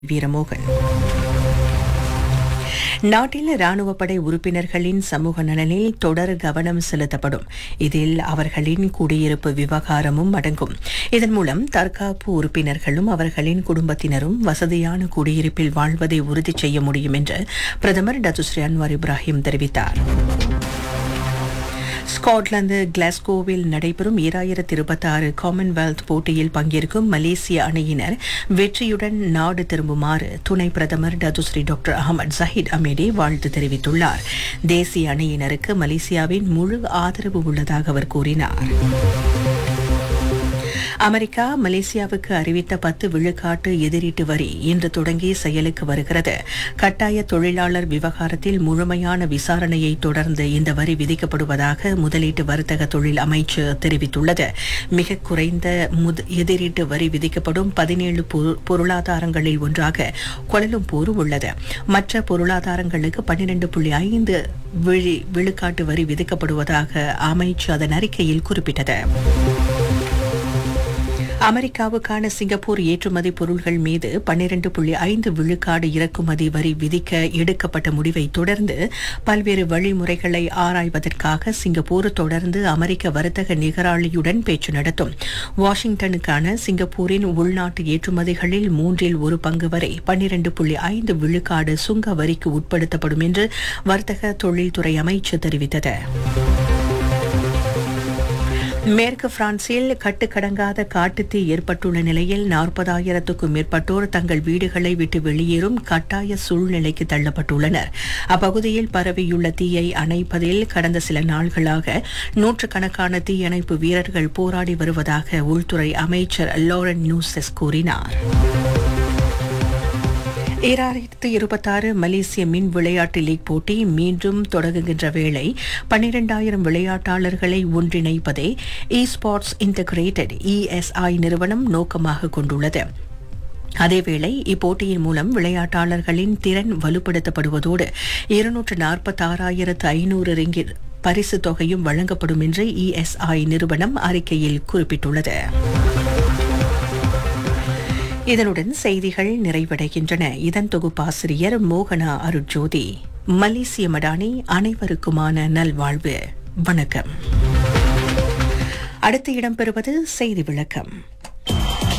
வீரமோகன் நாட்டில் ராணுவ படை உறுப்பினர்களின் சமூக நலனில் தொடர் கவனம் செலுத்தப்படும் இதில் அவர்களின் குடியிருப்பு விவகாரமும் அடங்கும் இதன் மூலம் தற்காப்பு உறுப்பினர்களும் அவர்களின் குடும்பத்தினரும் வசதியான குடியிருப்பில் வாழ்வதை உறுதி செய்ய முடியும் என்று பிரதமர் டத்துஸ்ரீ அன்வார் இப்ராஹிம் தெரிவித்தார் ஸ்காட்லாந்து கிளாஸ்கோவில் நடைபெறும் ஈராயிரத்தி இருபத்தி ஆறு காமன்வெல்த் போட்டியில் பங்கேற்கும் மலேசிய அணியினர் வெற்றியுடன் நாடு திரும்புமாறு துணை பிரதமர் டதுஸ்ரீ டாக்டர் அகமது ஜஹீத் அமேடி வாழ்த்து தெரிவித்துள்ளார் தேசிய அணியினருக்கு மலேசியாவின் முழு ஆதரவு உள்ளதாக அவர் கூறினார் அமெரிக்கா மலேசியாவுக்கு அறிவித்த பத்து விழுக்காட்டு எதிரீட்டு வரி இன்று தொடங்கி செயலுக்கு வருகிறது கட்டாய தொழிலாளர் விவகாரத்தில் முழுமையான விசாரணையை தொடர்ந்து இந்த வரி விதிக்கப்படுவதாக முதலீட்டு வர்த்தக தொழில் அமைச்சு தெரிவித்துள்ளது மிக குறைந்த முத- எதிரீட்டு வரி விதிக்கப்படும் பதினேழு பொருளாதாரங்களில் ஒன்றாக கொலலும்பூர் உள்ளது மற்ற பொருளாதாரங்களுக்கு பன்னிரண்டு புள்ளி ஐந்து விழி விழுக்காட்டு வரி விதிக்கப்படுவதாக அமைச்சு அதன் அறிக்கையில் குறிப்பிட்டது அமெரிக்காவுக்கான சிங்கப்பூர் ஏற்றுமதி பொருள்கள் மீது பன்னிரண்டு புள்ளி ஐந்து விழுக்காடு இறக்குமதி வரி விதிக்க எடுக்கப்பட்ட முடிவை தொடர்ந்து பல்வேறு வழிமுறைகளை ஆராய்வதற்காக சிங்கப்பூர் தொடர்ந்து அமெரிக்க வர்த்தக நிகராளியுடன் பேச்சு நடத்தும் வாஷிங்டனுக்கான சிங்கப்பூரின் உள்நாட்டு ஏற்றுமதிகளில் மூன்றில் ஒரு பங்கு வரை பன்னிரண்டு புள்ளி ஐந்து விழுக்காடு சுங்க வரிக்கு உட்படுத்தப்படும் என்று வர்த்தக தொழில்துறை அமைச்சு தெரிவித்தது மேற்கு பிரான்சில் கட்டுக்கடங்காத காட்டுத்தீ ஏற்பட்டுள்ள நிலையில் நாற்பதாயிரத்துக்கும் மேற்பட்டோர் தங்கள் வீடுகளை விட்டு வெளியேறும் கட்டாய சூழ்நிலைக்கு தள்ளப்பட்டுள்ளனர் அப்பகுதியில் பரவியுள்ள தீயை அணைப்பதில் கடந்த சில நாள்களாக நூற்றுக்கணக்கான தீயணைப்பு வீரர்கள் போராடி வருவதாக உள்துறை அமைச்சர் லோரன் நியூசஸ் கூறினார் ஈராயிரத்து இருபத்தாறு மலேசிய மின் விளையாட்டு லீக் போட்டி மீண்டும் தொடங்குகின்ற வேளை பன்னிரண்டாயிரம் விளையாட்டாளர்களை ஒன்றிணைப்பதே இ ஸ்போர்ட்ஸ் இன்டகிரேட்டட் இஎஸ்ஐ நிறுவனம் நோக்கமாக கொண்டுள்ளது அதேவேளை இப்போட்டியின் மூலம் விளையாட்டாளர்களின் திறன் வலுப்படுத்தப்படுவதோடு இருநூற்று நாற்பத்தாறாயிரத்து ஐநூறு ரிங்கிட் பரிசு தொகையும் வழங்கப்படும் என்று இஎஸ்ஐ நிறுவனம் அறிக்கையில் குறிப்பிட்டுள்ளது இதனுடன் செய்திகள் நிறைவடைகின்றன இதன் தொகுப்பாசிரியர் மோகனா அருட்ஜோதி மலேசிய மடானி அனைவருக்குமான நல்வாழ்வு வணக்கம் அடுத்து இடம்பெறுவது செய்தி விளக்கம்